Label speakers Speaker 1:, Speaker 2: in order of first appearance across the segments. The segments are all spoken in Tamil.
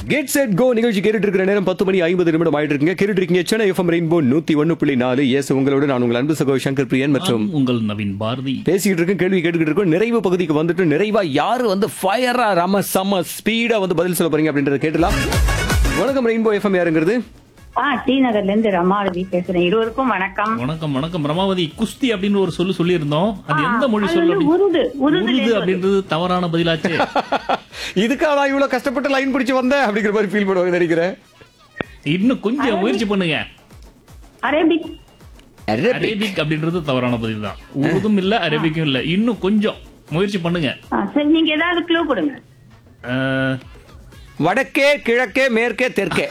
Speaker 1: கெட் செட் கோ நிகழ்ச்சி கேட்டுட்டு இருக்கிற நேரம் பத்து மணி ஐம்பது நிமிடம் ஆயிட்டு இருக்குங்க கேட்டுட்டு இருக்கீங்க சென்னை எஃப்எம் ரெயின்போ நூத்தி ஒன்னு புள்ளி நாலு எஸ் உங்களோட நான் உங்கள் அன்பு சகோ சங்கர் பிரியன் மற்றும்
Speaker 2: நான் உங்கள் நவீன் பாரதி
Speaker 1: பேசிக்கிட்டு இருக்கேன் கேள்வி கேட்டுக்கிட்டு இருக்கோம் நிறைவு பகுதிக்கு வந்துட்டு நிறைவா யாரு வந்து ஃபயரா ரம செம்ம ஸ்பீடா வந்து பதில் சொல்ல போறீங்க அப்படின்றத கேட்டலாம் வணக்கம் ரெயின்போ எஃப்எம் யாருங்கிறது
Speaker 3: ஆ டி நகர்ல இருந்து ரமாரவி பேசுறேன் இருவருக்கும் வணக்கம்
Speaker 2: வணக்கம் வணக்கம் ரமாவதி குஸ்தி அப்படின்னு ஒரு சொல்லு சொல்லியிருந்தோம் அது எந்த மொழி
Speaker 3: அது
Speaker 2: சொல்லு
Speaker 3: வந்து
Speaker 2: அப்படி-
Speaker 3: உருது உருதுல
Speaker 2: உருது
Speaker 3: இருந்து
Speaker 2: அப்படின்றது தவறான பதிலாச்சு
Speaker 1: இதுக்காக நான் இவ்வளவு கஷ்டப்பட்டு லைன் பிடிச்சு வந்தேன் அப்படிங்கிற மாதிரி ஃபீல் பண்ணுவாங்க நினைக்கிறேன்
Speaker 2: இன்னும் கொஞ்சம் முயற்சி பண்ணுங்க
Speaker 3: அரேபிக்
Speaker 2: அரேபிக் அப்படின்றது தவறான பதில் தான் உருதும் இல்ல அரேபிக்கும் இல்ல இன்னும் கொஞ்சம் முயற்சி பண்ணுங்க
Speaker 3: ஆ, சரி நீங்க ஏதாவது க்ளூ கொடுங்க
Speaker 2: அஹ்,
Speaker 1: வடக்கே கிழக்கே மேற்கே தெற்கே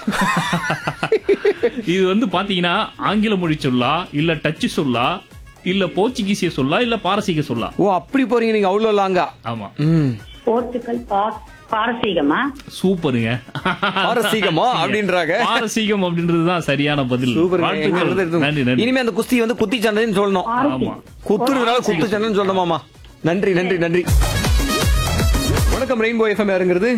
Speaker 2: இது வந்து பாத்தீங்கன்னா ஆங்கில மொழி சொல்லா இல்ல டச்சு சொல்லா இல்ல போர்ச்சுகீசிய சொல்லா இல்ல பாரசீக சொல்லா
Speaker 1: ஓ அப்படி போறீங்க நீங்க அவ்வளவு லாங்கா
Speaker 2: ஆமா
Speaker 1: ம்
Speaker 3: போர்ச்சுகல் பா- பாரசீகமா
Speaker 2: சூப்பருங்க
Speaker 1: பாரசீகமா அப்படின்றாங்க
Speaker 2: பாரசீகம் அப்படின்றதுதான் சரியான பதில்
Speaker 1: சூப்பர்
Speaker 2: வாழ்த்துக்கள். நன்றி நன்றி
Speaker 1: இனிமே அந்த குஸ்தி வந்து குத்தி சண்டைன்னு சொல்லணும்
Speaker 2: ஆமா
Speaker 1: குத்துறதுனால குத்து சண்டைன்னு சொல்லணுமாமா நன்றி நன்றி நன்றி வணக்கம் ரெயின்போ எஃப்எம் யாருங்கிறது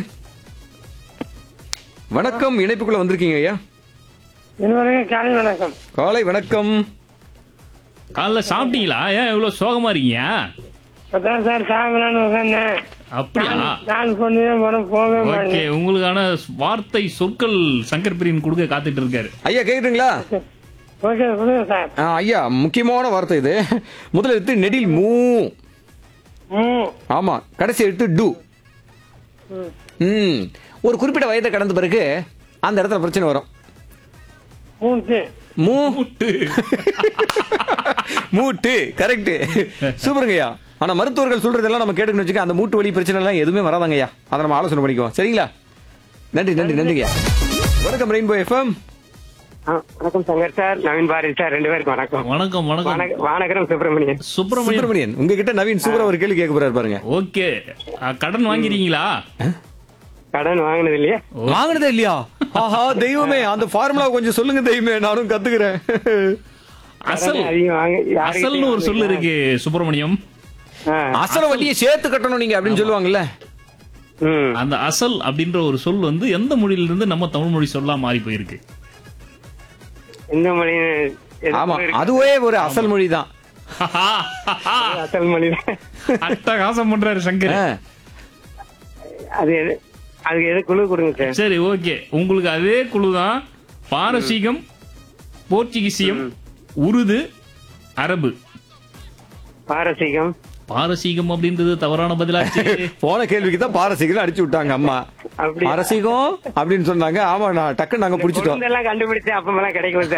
Speaker 1: வணக்கம் இணைப்புக்குள்ள வந்திருக்கீங்க ஐயா
Speaker 4: இருவருக்கும் காலை வணக்கம்
Speaker 1: காலை வணக்கம்
Speaker 2: காலைல சாப்பிட்டீங்களா ஏன் இவ்வளவு சோகமா இருக்கீங்க
Speaker 4: அதான் சார் சாப்பிடலான்னு உட்காந்தேன்
Speaker 2: அப்படியா
Speaker 4: நான் கொண்டு போன போகவே
Speaker 2: ஓகே
Speaker 4: மாட்டேன்
Speaker 2: உங்களுக்கான வார்த்தை சொற்கள் சங்கர் பிரியன் கொடுக்க காத்துட்டு இருக்காரு
Speaker 1: ஐயா கேக்குறீங்களா
Speaker 4: ஓகே கொடுங்க சார்
Speaker 1: ஆ, ஐயா முக்கியமான வார்த்தை இது முதல்ல எடுத்து நெடில் மூ
Speaker 4: ம்
Speaker 1: ஆமா கடைசி எடுத்து டு ம் ஒரு குறிப்பிட்ட வயதை கடந்த பிறகு அந்த இடத்துல பிரச்சனை வரும்
Speaker 4: மூட்டு
Speaker 1: மூ
Speaker 2: முட்டு.
Speaker 1: மூட்டு கரெக்ட் சூப்பருங்கய்யா ஆனா மருத்துவர்கள் சொல்றதெல்லாம் நம்ம கேட்டுக்கணும் வச்சுக்க அந்த மூட்டு வலி பிரச்சனை எல்லாம் எதுவுமே வராதாங்கய்யா அதை நம்ம ஆலோசனை பண்ணிக்குவோம் சரிங்களா நன்றி நன்றி நன்றிங்கய்யா வணக்கம் ரெயின்போ எஃப்எம்
Speaker 4: ஆ, வணக்கம் சங்கர் சார் நவீன் பாரதி சார் ரெண்டு பேருக்கும் வணக்கம்
Speaker 2: வணக்கம் வணக்கம்
Speaker 4: வணக்க- வானகரம் சுப்பிரமணியன்
Speaker 2: சுப்பிரமணியம்
Speaker 1: சுப்பிரமணியன் உங்ககிட்ட நவீன் சூப்பரா ஒரு கேள்வி கேட்க போறாரு பாருங்க
Speaker 2: ஓகே அஹ், கடன் வாங்கிறீங்களா
Speaker 4: கடன் வாங்கினது இல்லையா
Speaker 1: வாங்கினதே இல்லையா ஆஹா தெய்வமே அந்த ஃபார்முலா கொஞ்சம் சொல்லுங்க தெய்வமே நானும் கத்துக்கிறேன்
Speaker 2: அசல்
Speaker 4: கடன் அதிகம் வாங்க யாருக்கிட்டயும்
Speaker 2: அசல்னு ஒரு சொல்லு இருக்கு சுப்பிரமணியம்
Speaker 4: ஆ,
Speaker 1: அசல வழியை சேர்த்து கட்டணும் நீங்க அப்படின்னு சொல்லுவாங்கல்ல
Speaker 4: ம்.
Speaker 2: அந்த அசல் அப்படின்ற ஒரு சொல் வந்து எந்த மொழியில இருந்து நம்ம தமிழ் மொழி சொல்லா மாறி போயிருக்கு
Speaker 4: எந்த மொழி எது
Speaker 1: ஆமா
Speaker 4: இருக்கு?
Speaker 1: அதுவே ஒரு அசல் மொழி தான்
Speaker 4: அசல் மொழி தான்.
Speaker 2: அட்டகாசம் பண்றாரு சங்கர்
Speaker 4: அது எது அதுக்கு எது குழு கொடுங்க சார்
Speaker 2: சரி ஓகே உங்களுக்கு அதே குழு தான் பாரசீகம் போர்ச்சுகீசியம் உருது அரபு
Speaker 4: பாரசீகம்
Speaker 2: பாரசீகம் அப்படின்றது தவறான பதிலாச்சு
Speaker 1: போன கேள்விக்கு தான் பாரசீகம் அடிச்சு விட்டாங்க அம்மா
Speaker 4: அப்படி
Speaker 1: பாரசீகம் அப்படின்னு சொன்னாங்க ஆமா நான் டக்குன்னு நாங்க புடிச்சிட்டோம்
Speaker 4: எல்லாம் கண்டுபிடிச்சு அப்பமெல்லாம் கிடைக்கல சார்